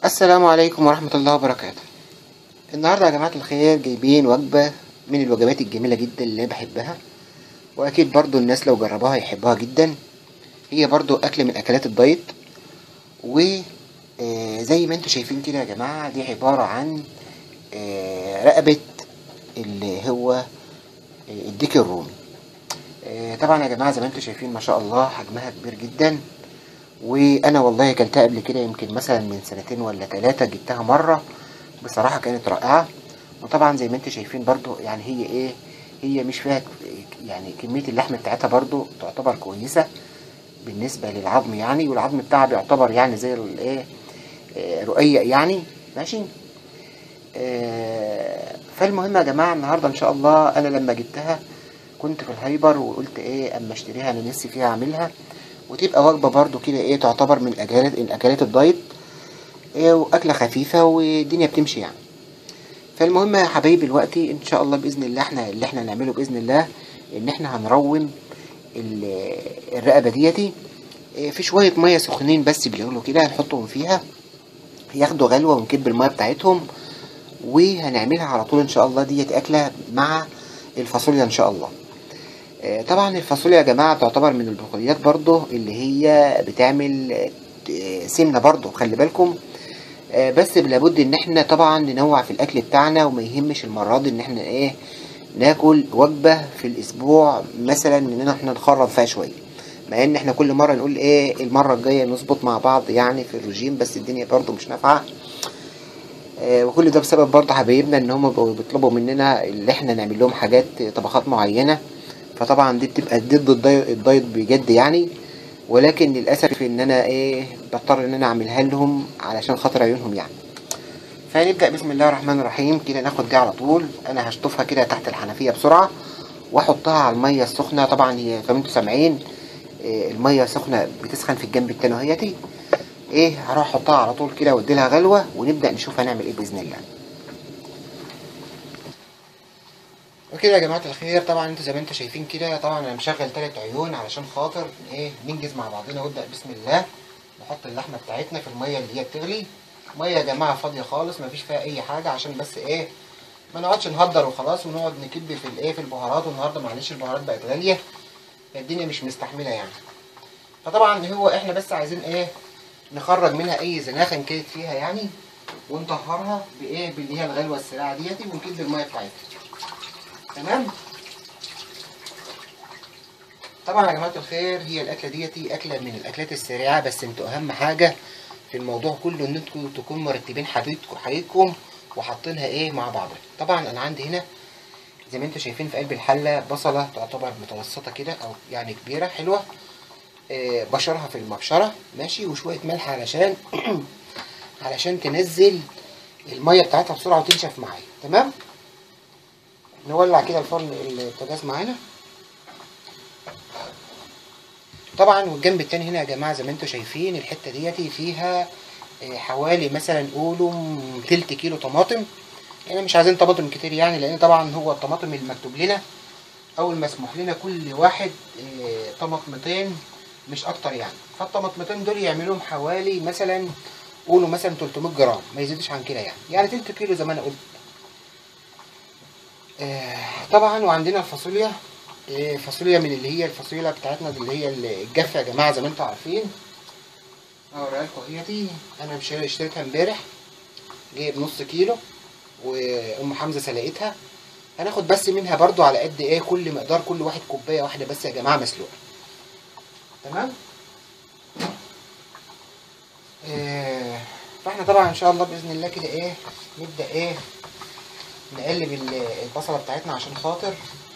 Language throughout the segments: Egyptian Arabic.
السلام عليكم ورحمة الله وبركاته النهاردة يا جماعة الخير جايبين وجبة من الوجبات الجميلة جدا اللي أنا بحبها وأكيد برضو الناس لو جربوها يحبوها جدا هي برضو أكل من أكلات الدايت وزي ما انتوا شايفين كده يا جماعة دي عبارة عن آه، رقبة اللي هو آه، الديك الرومي آه، طبعا يا جماعة زي ما انتوا شايفين ما شاء الله حجمها كبير جدا وانا والله اكلتها قبل كده يمكن مثلا من سنتين ولا ثلاثة جبتها مرة بصراحة كانت رائعة وطبعا زي ما انتم شايفين برضو يعني هي ايه هي مش فيها ك- يعني كمية اللحم بتاعتها برضو تعتبر كويسة بالنسبة للعظم يعني والعظم بتاعها بيعتبر يعني زي الايه آه، رقيق يعني ماشي آه، فالمهم يا جماعة النهاردة ان شاء الله انا لما جبتها كنت في الهايبر وقلت ايه اما اشتريها انا نفسي فيها اعملها وتبقى وجبة برضو كده ايه تعتبر من الاكلات الاكلات الدايت إيه واكلة خفيفة والدنيا بتمشي يعني فالمهم يا حبايبي دلوقتي ان شاء الله باذن الله احنا اللي احنا هنعمله باذن الله ان احنا هنروم ال- الرقبة ديتي إيه في شوية مية سخنين بس بيغلوا كده هنحطهم فيها ياخدوا غلوة ونكب المية بتاعتهم وهنعملها على طول ان شاء الله ديت اكلة مع الفاصوليا ان شاء الله آه، طبعا الفاصوليا يا جماعة تعتبر من البقوليات برضو اللي هي بتعمل آه، سمنة برضو خلي بالكم آه، بس لابد ان احنا طبعا ننوع في الاكل بتاعنا وما يهمش المرة دي ان احنا ايه ناكل وجبة في الاسبوع مثلا ان احنا نخرب فيها شوية مع ان احنا كل مرة نقول ايه المرة الجاية نظبط مع بعض يعني في الرجيم بس الدنيا برضو مش نافعة آه، وكل ده بسبب برضه حبايبنا ان هم بقوا بيطلبوا مننا اللي احنا نعمل لهم حاجات طبخات معينة فطبعا دي بتبقى ضد الداي- الدايت بجد يعني ولكن للاسف ان انا ايه بضطر ان انا اعملها لهم علشان خاطر عيونهم يعني فنبدا بسم الله الرحمن الرحيم كده ناخد دي على طول انا هشطفها كده تحت الحنفيه بسرعه واحطها على الميه السخنه طبعا هي زي ما انتم سامعين إيه، الميه سخنه بتسخن في الجنب التاني وهيتي ايه هروح احطها على طول كده وادي لها غلوه ونبدا نشوف هنعمل ايه باذن الله وكده يا جماعة الخير طبعا انتوا زي ما انتوا شايفين كده طبعا انا مشغل تلات عيون علشان خاطر ايه ننجز مع بعضنا ونبدأ بسم الله نحط اللحمة بتاعتنا في المية اللي هي بتغلي مية يا جماعة فاضية خالص مفيش فيها أي حاجة عشان بس ايه ما نقعدش نهدر وخلاص ونقعد نكب في الايه في البهارات والنهارده معلش البهارات بقت غالية الدنيا مش مستحملة يعني فطبعا هو احنا بس عايزين ايه نخرج منها أي زناخة إن كانت فيها يعني ونطهرها بايه باللي هي الغلوة السريعة ديتي ونكب المية بتاعتها تمام طبعا يا جماعه الخير هي الاكله ديتي اكله من الاكلات السريعه بس انتوا اهم حاجه في الموضوع كله ان انتوا تكونوا مرتبين حاجتكم حاجتكم وحاطينها ايه مع بعضها طبعا انا عندي هنا زي ما انتوا شايفين في قلب الحله بصله تعتبر متوسطه كده او يعني كبيره حلوه آه بشرها في المبشره ماشي وشويه ملح علشان علشان تنزل الميه بتاعتها بسرعه وتنشف معايا تمام نولع كده الفرن البوتاجاز معانا طبعا والجنب التاني هنا يا جماعه زي ما انتم شايفين الحته ديتي فيها آه، حوالي مثلا قولوا تلت كيلو طماطم احنا مش عايزين طماطم كتير يعني لان طبعا هو الطماطم المكتوب لنا او المسموح لنا كل واحد آه، طماطمتين مش اكتر يعني فالطماطمتين دول يعملوا لهم حوالي مثلا قولوا مثلا 300 جرام ما يزيدش عن كده يعني يعني تلت كيلو زي ما انا قلت آه، طبعا وعندنا الفاصوليا آه، فاصوليا من اللي هي الفاصوليا بتاعتنا اللي هي الجافه يا جماعه زي ما انتم عارفين اوريها لكم اهيتي انا مش اشتريتها امبارح جايب نص كيلو وام حمزه سلقتها هناخد بس منها برضو على قد ايه كل مقدار كل واحد كوبايه واحده بس يا جماعه مسلوقه تمام آه، فاحنا طبعا ان شاء الله باذن الله كده ايه نبدا ايه نقلب ال- البصله بتاعتنا عشان خاطر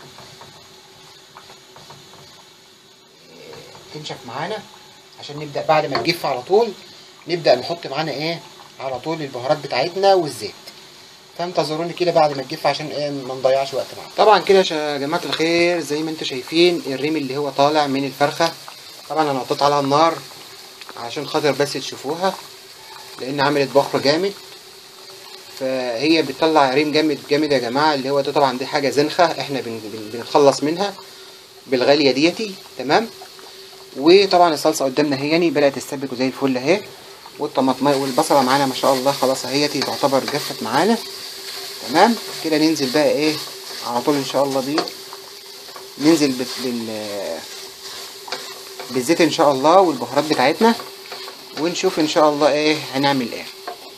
تنشف معانا عشان نبدا بعد ما تجف على طول نبدا نحط معانا ايه على طول البهارات بتاعتنا والزيت فانتظروني كده بعد ما تجف عشان ايه ما نضيعش وقت معانا طبعا كده يا جماعه الخير زي ما انتم شايفين الريم اللي هو طالع من الفرخه طبعا انا حطيت عليها النار عشان خاطر بس تشوفوها لان عملت بخر جامد فهي بتطلع ريم جامد جامد يا جماعه اللي هو ده طبعا دي حاجه زنخه احنا بن بن بنتخلص منها بالغاليه ديتي تمام وطبعا الصلصه قدامنا اهي يعني بدات تسبك زي الفل اهي والطماطمايه والبصله معانا ما شاء الله خلاص اهيتي تعتبر جفت معانا تمام كده ننزل بقى ايه على طول ان شاء الله بيه ننزل بال بال- بالزيت ان شاء الله والبهارات بتاعتنا ونشوف ان شاء الله ايه هنعمل ايه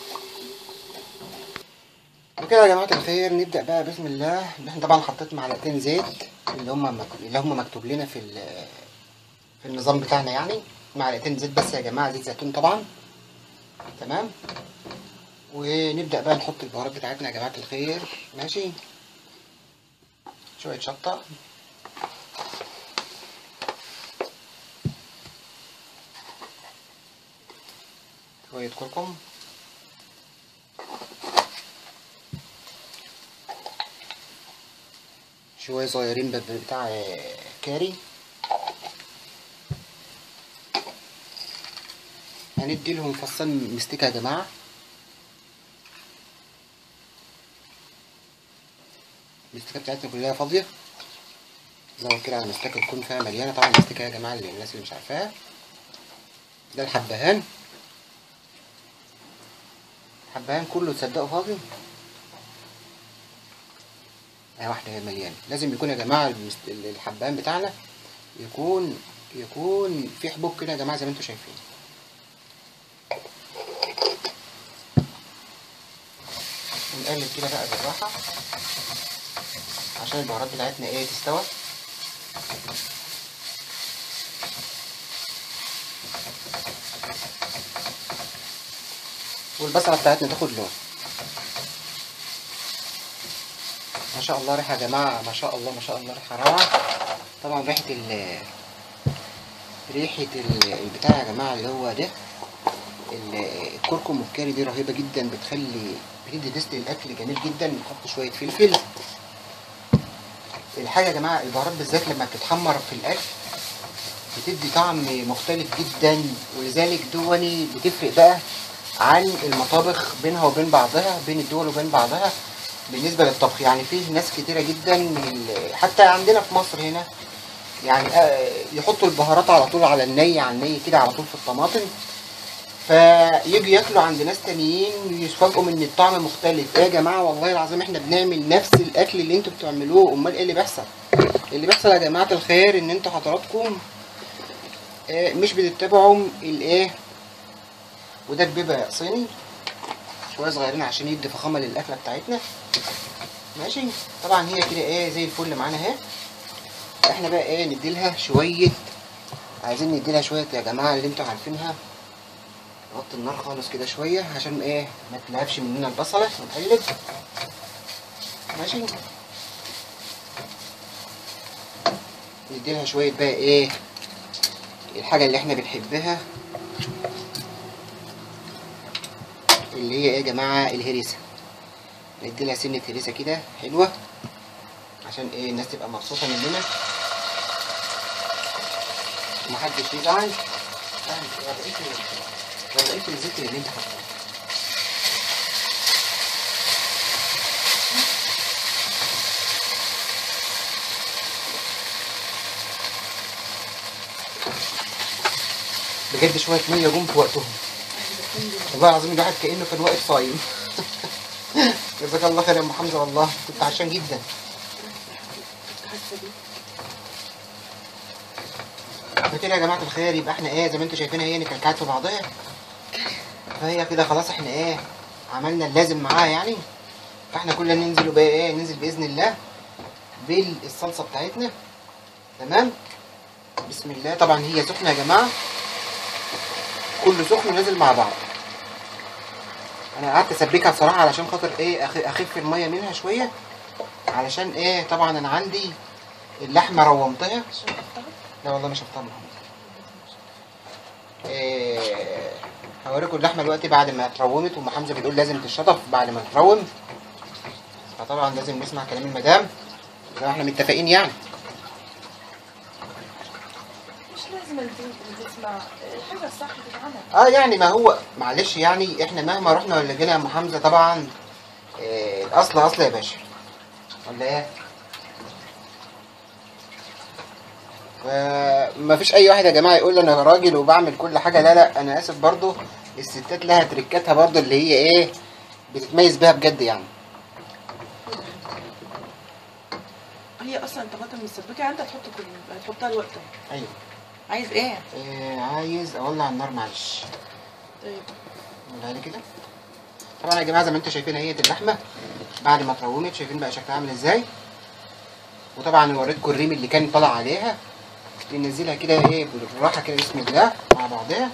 وكده يا جماعه الخير نبدا بقى بسم الله احنا طبعا حطيت معلقتين زيت اللي هم اللي هم مكتوب لنا في ال- في النظام بتاعنا يعني معلقتين زيت بس يا جماعه زيت زيتون طبعا تمام ونبدا بقى نحط البهارات بتاعتنا يا جماعه الخير ماشي شويه شطه شويه كركم شويه صغيرين ب- بتاع آه، كاري هندي لهم فصين مستكه يا جماعه المستكه بتاعتنا كلها فاضيه زود كده على المستكه تكون فيها مليانه طبعا المستكه يا جماعه للناس اللي مش عارفاها ده الحبهان الحبهان كله تصدقوا فاضي اهي واحده هي مليانه لازم يكون يا جماعه المست- الحبهان بتاعنا يكون يكون في حبوب كده يا جماعه زي ما انتم شايفين ونقلب كده بقى بالراحه عشان البهارات بتاعتنا ايه تستوى والبصله بتاعتنا تاخد لون ما شاء الله ريحه يا جماعه ما شاء الله ما شاء الله ريحه روعه طبعا ريحه ال ريحه ال- البتاع يا جماعه اللي هو ده ال- الكركم والكاري دي رهيبه جدا بتخلي بتدي تيست الاكل جميل جدا نحط شويه فلفل الحاجه يا جماعه البهارات بالذات لما بتتحمر في الاكل بتدي طعم مختلف جدا ولذلك دوني بتفرق بقى عن المطابخ بينها وبين بعضها بين الدول وبين بعضها بالنسبه للطبخ يعني في ناس كتيره جدا من ال... حتى عندنا في مصر هنا يعني آه، يحطوا البهارات على طول على الني على الني كده على طول في الطماطم فيجي ياكلوا عند ناس تانيين يتفاجئوا من ان الطعم مختلف ايه يا جماعه والله العظيم احنا بنعمل نفس الاكل اللي انتوا بتعملوه امال ايه اللي بيحصل اللي بيحصل يا جماعه الخير ان انتوا حضراتكم آه، مش بتتبعوا الايه وده بيبقى صيني شويه صغيرين عشان يدي فخامه للاكله بتاعتنا ماشي طبعا هي كده ايه زي الفل معانا اهي احنا بقى ايه نديلها شويه عايزين نديلها شويه يا جماعه اللي انتوا عارفينها نوطي النار خالص كده شويه عشان ايه ما تلهفش مننا البصله ونقلب ماشي نديلها شويه بقى ايه الحاجه اللي احنا بنحبها اللي هي ايه يا جماعه الهريسه ندي لها سنه هريسه كده حلوه عشان ايه الناس تبقى مبسوطه مننا ومحدش يزعل يعني وضعيه وضعيه الزيت اللي انت حاطه بجد شويه ميه جم في وقتهم والله العظيم الواحد كانه كان واقف صايم جزاك الله خير يا ام حمزه والله كنت عشان جدا فكده يا جماعه الخير يبقى احنا ايه زي ما انتم شايفين هي كلكعت في بعضها فهي كده خلاص احنا ايه عملنا اللازم معاها يعني فاحنا كلنا ننزل بقى ايه ننزل باذن الله بالصلصه بتاعتنا تمام بسم الله طبعا هي سخنه يا جماعه كله سخن نازل مع بعض انا قعدت اسبكها بصراحه علشان خاطر ايه أخ- اخف الميه منها شويه علشان ايه طبعا انا عندي اللحمه رومتها لا والله مش هفطر محمد إيه هوريكم اللحمه دلوقتي بعد ما اترومت وام حمزه بتقول لازم تتشطف بعد ما تتروم فطبعا لازم نسمع كلام المدام زي ما احنا متفقين يعني مش لازم البنت تسمع الحاجة الصح تتعمل اه يعني ما هو معلش يعني احنا مهما رحنا ولا جينا يا ام حمزه طبعا إيه الاصل اصل يا باشا ولا ايه؟ فما فيش اي واحد يا جماعه يقول لي انا راجل وبعمل كل حاجه لا لا انا اسف برضو الستات لها تريكاتها برضو اللي هي ايه بتتميز بيها بجد يعني هي اصلا الطماطم مسبكه يعني انت هتحط كل هتحطها الوقت ايوه عايز ايه؟ آه عايز اولع النار معلش طيب نقولها لي كده طبعا يا جماعه زي ما انتم شايفين اهي اللحمه بعد ما اترومت شايفين بقى شكلها عامل ازاي وطبعا وريتكم الريم اللي كان طالع عليها ننزلها كده ايه بالراحه كده بسم الله مع بعضها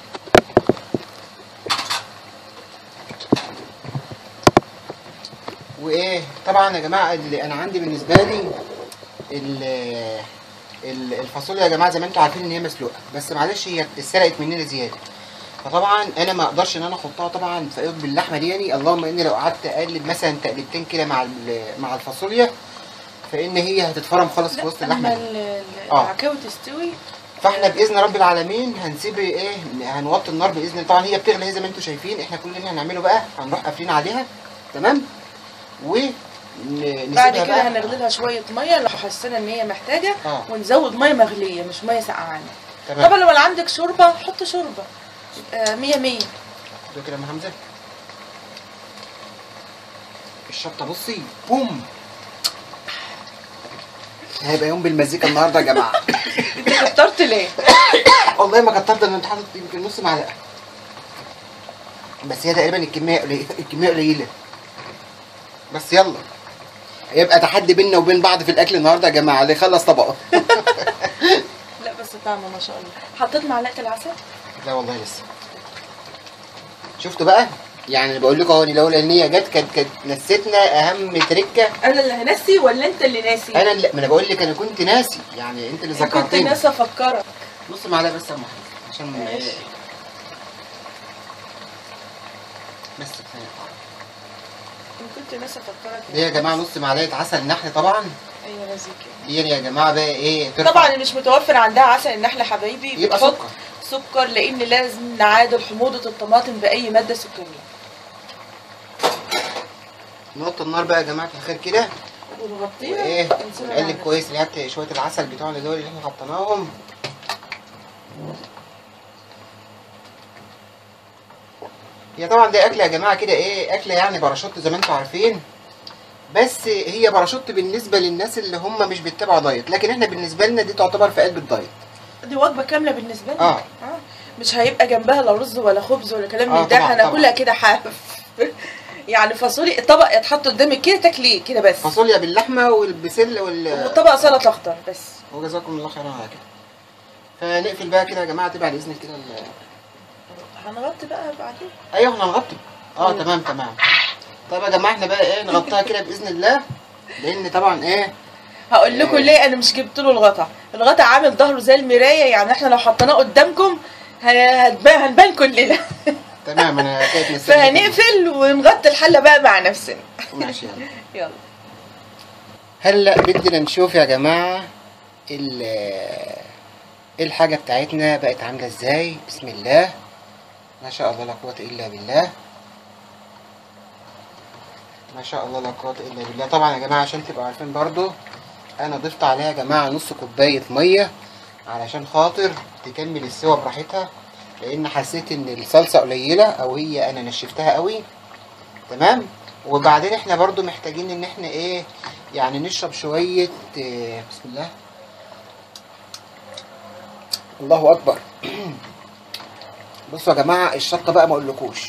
وايه طبعا يا جماعه اللي انا عندي بالنسبه لي ال- ال- الفاصوليا يا جماعه زي ما انتم عارفين ان هي مسلوقه بس معلش هي اتسرقت مننا زياده فطبعا انا ما اقدرش ان انا احطها طبعا في قلب اللحمه دي يعني اللهم اني لو قعدت اقلب مثلا تقلبتين كده مع ال- مع الفاصوليا فان هي هتتفرم خالص في وسط لما اللحمه دي. ال- ال- آه. العكاوي تستوي فاحنا باذن رب العالمين هنسيب ايه هنوطي النار باذن الله طبعا هي بتغلي زي ما انتم شايفين احنا كل اللي هنعمله بقى هنروح قافلين عليها تمام و ن- بعد نسيبها كده بقى هنغلي لها شويه ميه لو حسينا ان هي محتاجه اه ونزود ميه مغليه مش ميه سقعانه تمام طبعا لو عندك شوربه حط شوربه يبقى 100 100 ده كده يا ام حمزه الشطه بصي بوم هيبقى يوم بالمزيكا النهارده يا جماعه انت كترت ليه؟ والله ما كترت انا حاطط يمكن نص معلقه بس هي تقريبا الكميه قليله الكميه قليله بس يلا يبقى تحدي بيننا وبين بعض في الاكل النهارده يا جماعه اللي يخلص طبقه لا بس طعمه ما شاء الله حطيت معلقه العسل لا والله لسه شفتوا بقى يعني بقول لكم اهو لولا ان هي جت كانت كانت نسيتنا اهم تركه انا اللي هنسي ولا انت اللي ناسي؟ انا اللي ما انا بقول لك انا كنت ناسي يعني انت اللي كنت ذكرتني ناسي افكرك نص معلقه بس يا ام حمزه عشان ما ماشي. بس كفايه كنت ناسي افكرك دي يا جماعه نص معلقه عسل نحل طبعا ايوه لازم كده دي يا جماعه بقى ايه ترفع طبعا اللي مش متوفر عندها عسل النحل حبايبي يبقى بتحط سكر سكر لان لازم نعادل حموضه الطماطم باي ماده سكريه نقطة النار بقى يا جماعة الخير كده ونغطيها وايه ونسيبها نقلب مع كويس نحط شوية العسل بتوعنا دول اللي احنا حطيناهم هي طبعا دي أكلة يا جماعة كده ايه أكلة يعني باراشوت زي ما انتم عارفين بس هي باراشوت بالنسبة للناس اللي هم مش بيتبعوا دايت لكن احنا بالنسبة لنا دي تعتبر في قلب الدايت دي وجبه كامله بالنسبه لنا آه. آه. مش هيبقى جنبها لا رز ولا خبز ولا كلام آه، من ده طبعاً، هناكلها كده حاف يعني فاصولي الطبق يتحط قدامك كده تاكليه كده بس فاصوليا باللحمة والبسل وال وطبق سلطه اخضر بس وجزاكم الله خيرا على كده فنقفل بقى كده يا جماعة تبقى على إذن كده ال- هنغطي بقى بعدين ايوه احنا هنغطي اه مم. تمام تمام طيب يا جماعه احنا بقى ايه نغطيها كده باذن الله لان طبعا ايه هقول لكم إيه. ليه انا مش جبت له الغطا الغطا عامل ظهره زي المرايه يعني احنا لو حطيناه قدامكم ه- هتبان هنبان كلنا تمام انا كانت مستنيه فهنقفل ونغطي الحله بقى مع نفسنا كده. ماشي يلا يلا هلا بدنا نشوف يا جماعه ال الحاجه بتاعتنا بقت عامله ازاي بسم الله ما شاء الله لا قوه الا بالله ما شاء الله لا قوه الا بالله طبعا يا جماعه عشان تبقوا عارفين برضو انا ضفت عليها يا جماعه نص كوبايه ميه علشان خاطر تكمل السوا براحتها لان حسيت ان الصلصه قليله او هي انا نشفتها قوي تمام وبعدين احنا برضو محتاجين ان احنا ايه يعني نشرب شويه إيه بسم الله الله اكبر بصوا يا جماعه الشطه بقى ما اقولكوش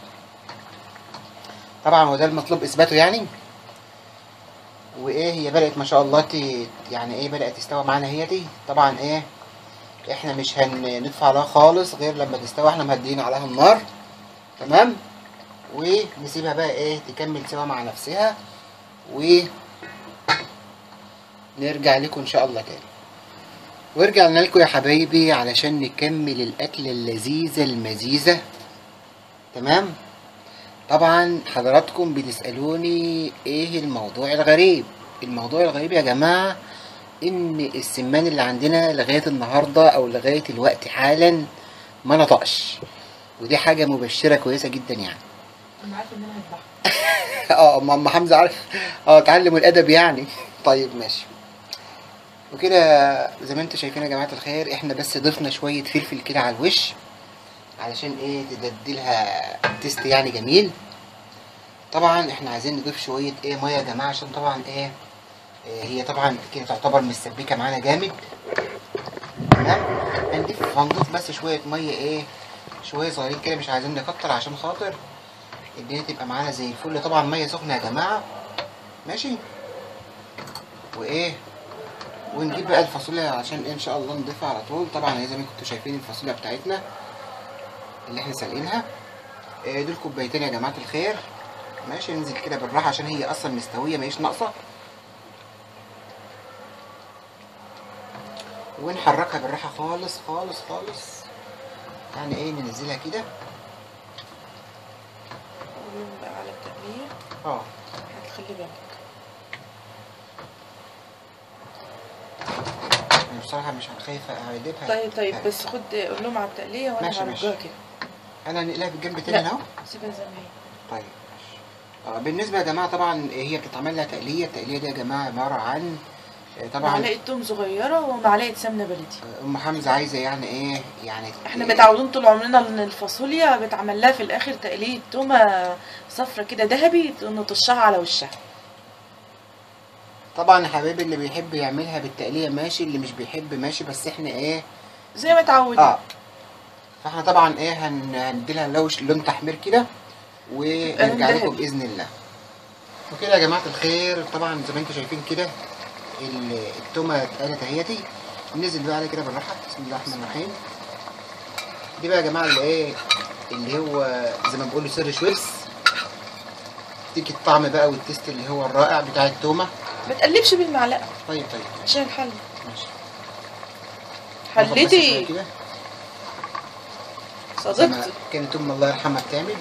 طبعا هو ده المطلوب اثباته يعني وايه هي بدات ما شاء الله ت... يعني ايه بدات تستوى معانا هي دي طبعا ايه احنا مش هندفع عليها خالص غير لما تستوي احنا مهديين عليها النار تمام ونسيبها بقى ايه تكمل سوا مع نفسها و نرجع لكم ان شاء الله تاني ورجعنا لكم يا حبايبي علشان نكمل الاكله اللذيذه المزيزه تمام طبعا حضراتكم بتسالوني ايه الموضوع الغريب الموضوع الغريب يا جماعه ان السمان اللي عندنا لغايه النهارده او لغايه الوقت حالا ما نطقش ودي حاجه مبشره كويسه جدا يعني انا عارفه ان انا هذبحها اه أم- أم حمزه عارف اه اتعلم الادب يعني طيب ماشي وكده زي ما انتم شايفين يا جماعه الخير احنا بس ضفنا شويه فلفل كده على الوش علشان ايه تديلها تيست يعني جميل طبعا احنا عايزين نضيف شويه ايه ميه يا جماعه عشان طبعا ايه آه، هي طبعا كده تعتبر مسبكه معانا جامد تمام هنضيف هنضيف بس شويه ميه ايه شويه صغيرين كده مش عايزين نكتر عشان خاطر الدنيا تبقى معانا زي الفل طبعا ميه سخنه يا جماعه ماشي وايه ونجيب بقى الفاصوليا عشان ان شاء الله نضيفها على طول طبعا زي ما كنتوا شايفين الفاصوليا بتاعتنا اللي احنا سالقينها آه، دول كوبايتين يا جماعه الخير ماشي ننزل كده بالراحه عشان هي اصلا مستويه ماهيش ناقصه ونحركها بالراحه خالص خالص خالص يعني ايه ننزلها كده قولوا بقى على التقلية اه هتخلي بالك انا بصراحه مش خايفه اقلبها طيب طيب بس خد قول لهم على التقلية وانا ماشي، ماشي. هرجوها كده انا نقلها بالجنب تاني لا. اهو سيبها زي ما هي طيب ماشي. آه بالنسبه يا جماعه طبعا هي بتتعمل لها تقليه التقليه دي يا جماعه عباره عن آه، طبعا معلقة توم صغيرة ومعلقة سمنة بلدي آه، ام حمزه عايزه يعني ايه يعني احنا آه، متعودين طول عمرنا ان الفاصوليا بتعمل لها في الاخر تقلية تومة صفرة كده ذهبي نطشها على وشها طبعا يا حبايبي اللي بيحب يعملها بالتقليه ماشي اللي مش بيحب ماشي بس احنا ايه زي ما اتعودين اه فاحنا طبعا ايه هن... هنديلها لوش لون تحمير كده ونرجع ذهبي. لكم باذن الله وكده يا جماعه الخير طبعا زي ما انتم شايفين كده ال- التومه اتقلت اهيتي ننزل بقى عليها كده بالراحه بسم الله الرحمن الرحيم دي بقى يا جماعه اللي ايه اللي هو زي ما بيقولوا سر شويبس تيجي الطعم بقى والتيست اللي هو الرائع بتاع التومه ما تقلبش بالمعلقة طيب طيب عشان الحل ماشي ناخد بس شوية حليتي كده زي ما صديقتي كانت ام الله يرحمها بتعمل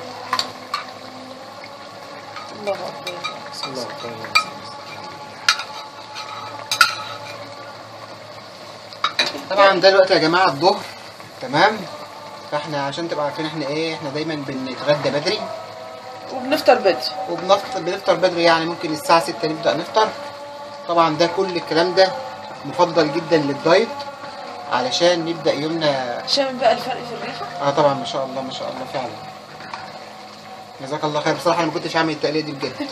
الله اكبر الله أكبر. طبعا ده الوقت يا جماعه الظهر تمام فاحنا عشان تبقوا عارفين احنا ايه احنا دايما بنتغدى بدري وبنفطر بدري وبنفطر بنفطر بدري يعني ممكن الساعه 6 نبدا نفطر طبعا ده كل الكلام ده مفضل جدا للدايت علشان نبدا يومنا شامم بقى الفرق في الريحة اه طبعا ما شاء الله ما شاء الله فعلا جزاك الله خير بصراحه انا ما كنتش هعمل التقليه دي بجد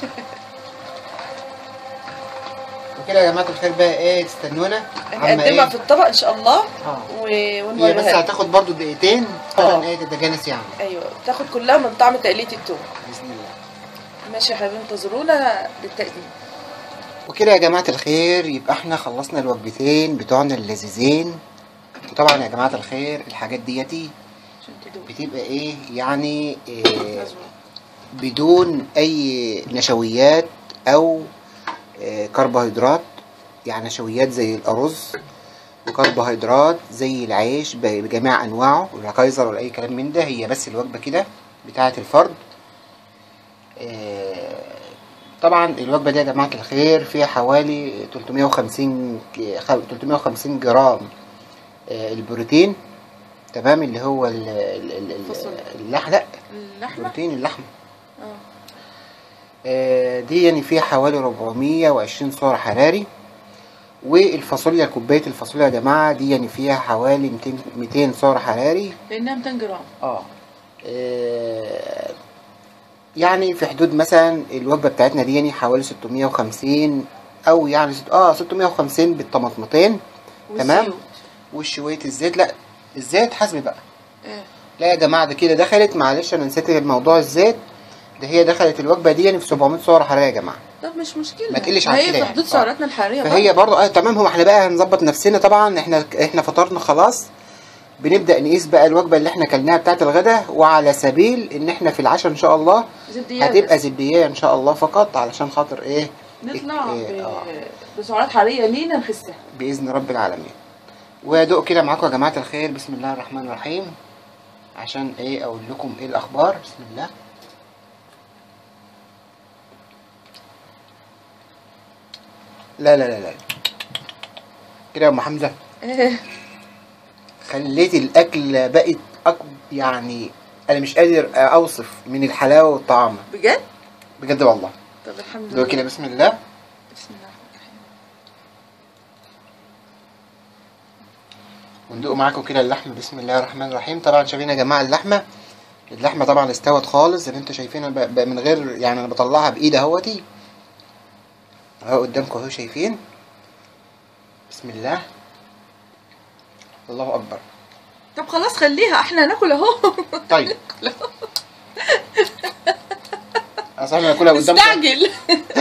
وكده يا جماعه الخير بقى ايه تستنونا عما هنقدمها ايه في الطبق ان شاء الله اه و- هي بس ونوريها لك. هتاخد برضو دقيقتين عشان اه. ايه تتجانس يعني ايوه تاخد كلها من طعم تقلية التوم باذن الله ماشي يا حبيبي انتظرونا للتقديم وكده يا جماعه الخير يبقى احنا خلصنا الوجبتين بتوعنا اللذيذين وطبعا يا جماعه الخير الحاجات ديتي عشان تدوق بتبقى ايه يعني إيه مظبوط. بدون اي نشويات او آه، كربوهيدرات يعني نشويات زي الارز وكربوهيدرات زي العيش ب- بجميع انواعه ولا كايزر ولا اي كلام من ده هي بس الوجبه كده بتاعه الفرد آه، طبعا الوجبه دي يا جماعه الخير فيها حوالي 350 ك- خ- 350 جرام آه، البروتين تمام اللي هو ال- ال- ال- ال- فاصوليا. اللحم لا اللحمة بروتين اللحم اه آه، دي يعني فيها حوالي 420 سعر حراري والفاصوليا كوبايه الفاصوليا يا جماعه دي يعني فيها حوالي 200 200 سعر حراري لانها 200 جرام اه آه، يعني في حدود مثلا الوجبه بتاعتنا دي يعني حوالي 650 او يعني ست- اه 650 بالطماطمتين تمام. والزيوت. وشويه الزيت لا الزيت حسب بقى ايه لا يا جماعه ده كده دخلت معلش انا نسيت موضوع الزيت ده هي دخلت الوجبه دي يعني في 700 سعر حراري يا جماعه طب مش مشكلة ما تقلش عن هي كده في يعني. حدود اه. سعراتنا الحرارية فهي برضه. برضه اه تمام هو احنا بقى هنظبط نفسنا طبعا احنا احنا فطرنا خلاص بنبدا نقيس بقى الوجبه اللي احنا كلناها بتاعه الغداء وعلى سبيل ان احنا في العشاء ان شاء الله زبديات هتبقى بس. زبديه ان شاء الله فقط علشان خاطر ايه نطلع إيه، ب... اه. بسعرات حرارية لينا نخسها باذن رب العالمين وادوق كده معاكم يا جماعه الخير بسم الله الرحمن الرحيم عشان ايه اقول لكم ايه الاخبار بسم الله لا لا لا لا كده يا ام حمزه ايه خليت الاكل بقت أك... يعني انا مش قادر اوصف من الحلاوه والطعام بجد؟ بجد والله طب الحمد دوق لله كده بسم الله بسم الله الرحمن الرحيم وندوق معاكم كده اللحم بسم الله الرحمن الرحيم طبعا شايفين يا جماعه اللحمه اللحمه طبعا استوت خالص زي ما انتم شايفين ب- ب- من غير يعني انا بطلعها بايدي اهوتي اهو قدامكم اهو شايفين بسم الله الله اكبر طب خلاص خليها احنا هناكل اهو طيب اصل انا هاكلها قدامكم مستعجل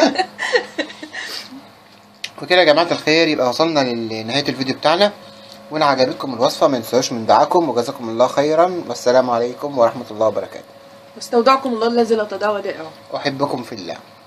وكده يا جماعة الخير يبقى وصلنا لنهاية الفيديو بتاعنا وإن عجبتكم الوصفة ما تنسوش من دعاكم وجزاكم الله خيرا والسلام عليكم ورحمة الله وبركاته واستودعكم الله الذي لا تضيع ودائعه أحبكم في الله